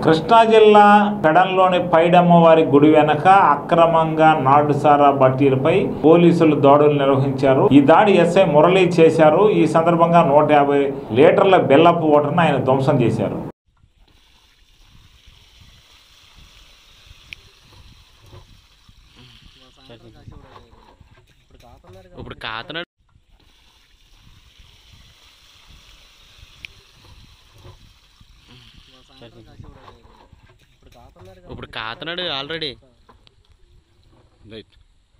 కృష్ణా జిల్లా పెడంలోని పైడమ్మవారి గుడి వెనక అక్రమంగా నాటుసారా బట్టీలపై పోలీసులు దాడులు నిర్వహించారు ఈ దాడి ఎస్ఐ మురళి చేశారు ఈ సందర్భంగా నూట యాభై లీటర్ల బెల్లపు ఓటర్ను ఆయన ధ్వంసం చేశారు ఇప్పుడు కాతనాడు ఇప్పుడు కాతనాడు ఆల్రెడీ రైట్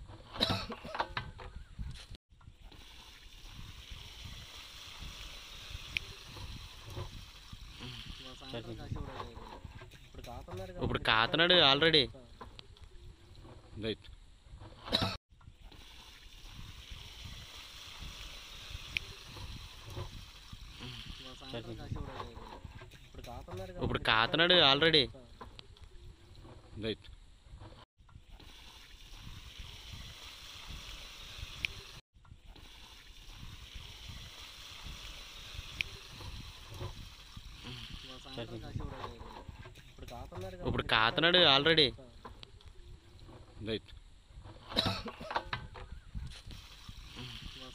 ఇప్పుడు కాతనాడు ఆల్రెడీ రైట్ ఇప్పుడు కాతనాడు ఆల్రెడీ రైట్ ఇప్పుడు కాతనాడు ఆల్రెడీ రైట్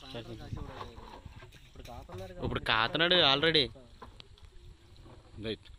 ఇప్పుడు కాతనాడు ఆల్రెడీ రైట్